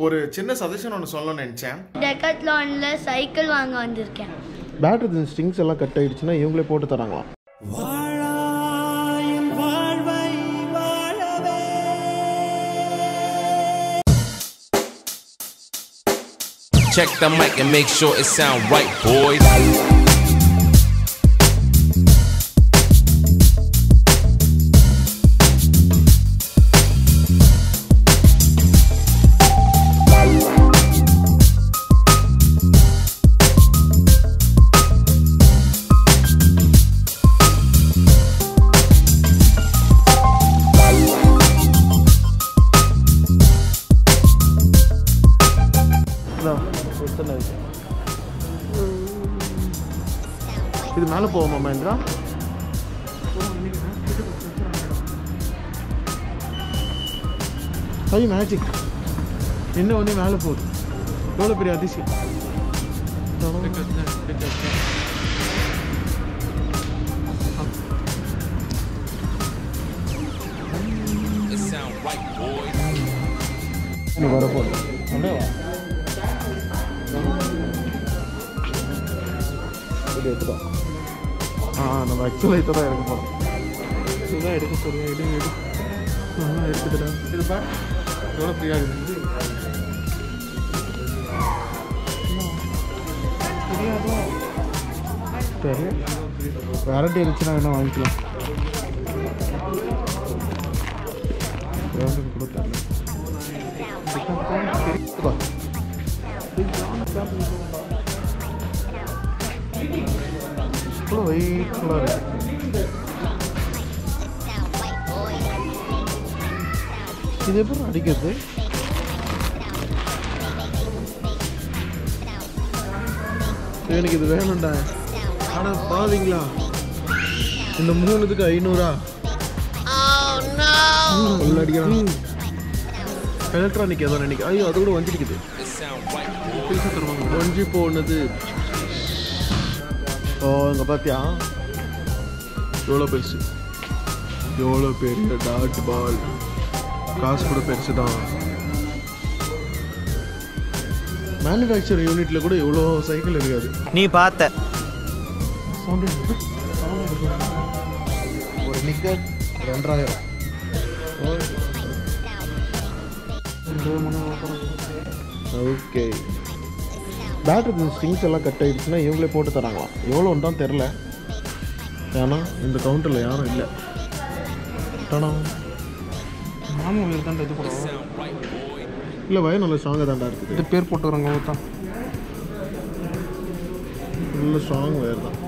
ஒரு சின்ன சஜஷன் ஒன்று சொல்லணும்னு நினச்சேன் டெக்கத்லான்ல சைக்கிள் வாங்க வந்திருக்கேன் பேட்டரி ஸ்ட்ரிங்ஸ் எல்லாம் கட் ஆயிடுச்சுன்னா இவங்களே போட்டு தராங்களாம் Check the mic and make sure it sound right, boys. இது மேலே போவோமா மகேந்திரா ஐ மேஜிக் என்ன ஒன்று மேலே போகுது எவ்வளோ பெரிய அதிசயம் It sound right, boys. நீ வரப்போகுது இது எடுத்துடா ஆ நம்ம ஆக்சுவலாக இதை தான் எடுக்க போகிறோம் இதுதான் எடுக்க சொல்லுங்க எடு எடு நல்லா எடுத்துக்கிட்டா இது பார் எவ்வளோ ஃப்ரீயாக இருக்குது சரி வேரண்டி இருந்துச்சுன்னா வேணா வாங்கிக்கலாம் வேரண்டி கூட தெரியல இதுவா? இவ்வளோ வெயிட்ஃபுல்லாக இருக்கு இது எப்படி அடிக்கிறது எனக்கு இது வேணும்டா ஆனால் பாவீங்களா இந்த மூணுத்துக்கு ஐநூறா உள்ள அடிக்கிறான் எலக்ட்ரானிக் ஏதோ நினைக்க ஐயோ அது கூட வஞ்சிருக்குது It sound right, boys. வஞ்சி போனது ஓ இங்கே பார்த்தியா எவ்வளோ பெருசு எவ்வளோ பெரிய டாட் பால் காசு கூட பெருசு தான் மேனுஃபேக்சர் யூனிட்ல கூட இவ்வளோ சைக்கிள் இருக்காது நீ பார்த்த ஒரு நிக்கர் ரெண்டாயிரம் ஓகே பேட்டரி ஸ்ட்ரிங்ஸ் எல்லாம் கட் ஆயிடுச்சுன்னா இவங்களே போட்டு தராங்களாம் எவ்வளோன்னு தான் தெரில ஏன்னா இந்த கவுண்டரில் யாரும் இல்லை ஆனால் மாமன் வீடு தான் இது கூட இல்லை வய நல்ல ஸ்ட்ராங்காக தாண்டா இருக்குது இது பேர் போட்டுக்கிறாங்க தான் நல்ல ஸ்ட்ராங் வயர் தான்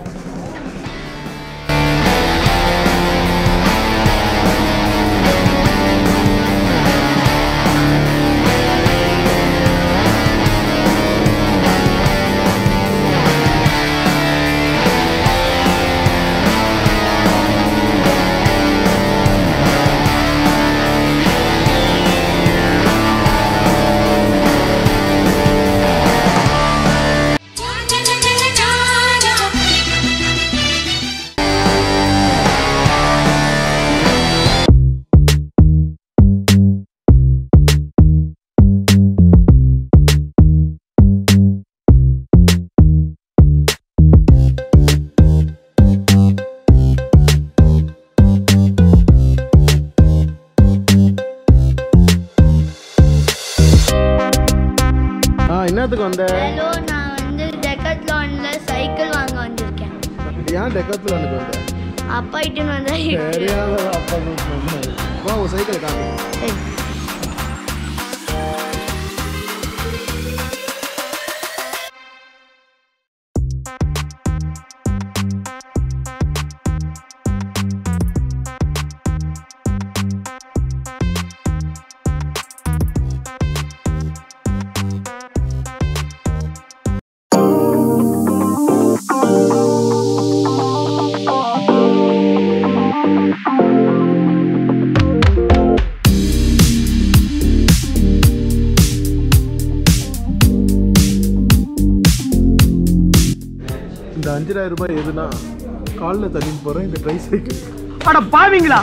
ஆ என்னத்துக்கு வந்த ஹலோ நான் வந்து டெக்கத்லான்ல சைக்கிள் வாங்க வந்திருக்கேன் ஏன் டெக்கத்தில் எனக்கு வந்த அப்பா இட்டுன்னு வந்தா தெரியாத அப்பா கூப்பிட்டு வந்தாரு. வா உன் சைக்கிளை காமி இந்த அஞ்சாயிரம் ரூபாய் எதுனா காலில் தள்ளிட்டு போகிறேன் இந்த ட்ரை சைக்கிள் அட பாவீங்களா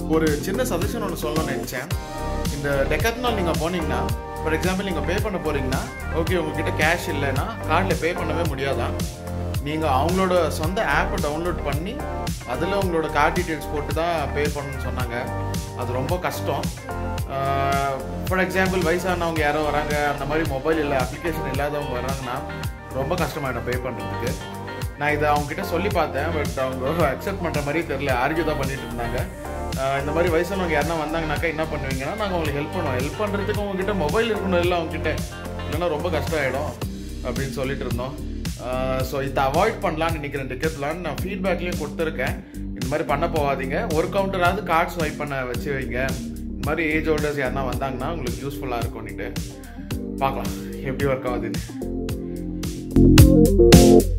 ஒரு சின்ன சஜஷன் ஒன்று சொல்லணும்னு நினச்சேன் இந்த டெக்கத்னால் நீங்கள் போனீங்கன்னா ஃபார் எக்ஸாம்பிள் நீங்கள் பே பண்ண போகிறீங்கன்னா ஓகே உங்ககிட்ட கேஷ் இல்லைன்னா கார்டில் பே பண்ணவே முடியாதான் நீங்கள் அவங்களோட சொந்த ஆப்பை டவுன்லோட் பண்ணி அதில் உங்களோட கார்டு டீட்டெயில்ஸ் போட்டு தான் பே பண்ணணும்னு சொன்னாங்க அது ரொம்ப கஷ்டம் ஃபார் எக்ஸாம்பிள் வயசானவங்க யாரோ வராங்க அந்த மாதிரி மொபைல் இல்லை அப்ளிகேஷன் இல்லாதவங்க வராங்கன்னா ரொம்ப கஷ்டமாயிடும் பே பண்ணுறதுக்கு நான் இதை அவங்ககிட்ட சொல்லி பார்த்தேன் பட் அவங்க அக்செப்ட் பண்ணுற மாதிரி தெரில ஆர்கியூ தான் பண்ணிட்டு இருந்தாங்க ஆஹ் இந்த மாதிரி வயசானவங்க யாருன்னா வந்தாங்கனாக்கா என்ன பண்ணுவீங்கன்னா நாங்கள் அவங்களுக்கு ஹெல்ப் பண்ணுவோம் ஹெல்ப் பண்ணுறதுக்கு உங்ககிட்ட மொபைல் இருக்கணும் இல்லை அவங்ககிட்ட இல்லைன்னா ரொம்ப கஷ்டம் ஆகிடும் அப்படின்னு சொல்லிட்டு இருந்தோம் ஸோ இதை அவாய்ட் பண்ணலான்னு நினைக்கிறேன் டிக்கெட்லான்னு நான் ஃபீட்பேக்லேயும் கொடுத்துருக்கேன் இந்த மாதிரி பண்ண போகாதீங்க ஒரு கவுண்டராவது கார்டு ஸ்வைப் பண்ண வச்சு வைங்க இந்த மாதிரி ஏஜ் ஹோல்டர்ஸ் யாருன்னா வந்தாங்கன்னா உங்களுக்கு யூஸ்ஃபுல்லாக இருக்கும்னுட்டு பார்க்கலாம் எப்படி ஒர்க் ஆகுதுன்னு